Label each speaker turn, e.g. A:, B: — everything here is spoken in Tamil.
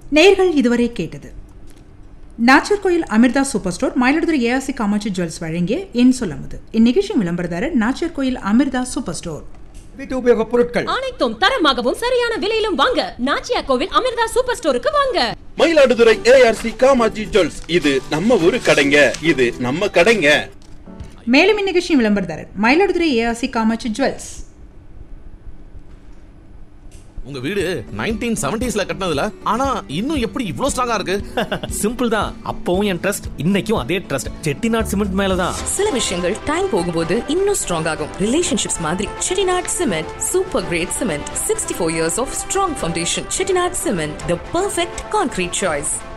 A: நேர்கள் இதுவரை கேட்டது Nagercoil Amirtha super store Mayiladuthurai ARC Kamatchi jewels வழங்கிய என் சொல்லமுது இந்நிகழ்ச்சி விளம்பரதாரர் நாச்சர்கோயில் அமிர்தா சூப்பர் ஸ்டோர்
B: வீட்டு உபயோகப் பொருட்கள்
C: அனைத்தும் தரமாகவும் சரியான விலையிலும் வாங்க நாச்சியா கோவில் அமிர்தா சூப்பர் ஸ்டோருக்கு வாங்க
D: மயிலாடுதுறை ஏஆர்சி காமாஜி ஜுவல்ஸ் இது நம்ம ஊரு கடைங்க இது நம்ம கடைங்க
A: மேலும் இந்நிகழ்ச்சி விளம்பரதாரர் மயிலாடுதுறை ஏஆர்சி காமாட்சி ஜுவல்ஸ்
E: உங்க வீடு நைன்டீன் செவன்டிஸ்ல கட்டினதுல ஆனா இன்னும் எப்படி இவ்ளோ ஸ்ட்ராங்கா இருக்கு
F: சிம்பிள் தான் அப்பவும் என் ட்ரஸ்ட் இன்னைக்கும் அதே ட்ரஸ்ட் செட்டிநாட் சிமெண்ட் மேலதான்
G: சில விஷயங்கள் டைம் போகும்போது இன்னும் ஸ்ட்ராங் ஆகும் ரிலேஷன்ஷிப்ஸ் மாதிரி Chettinad cement super great cement sixty four years of strong foundation Chettinad cement the perfect concrete choice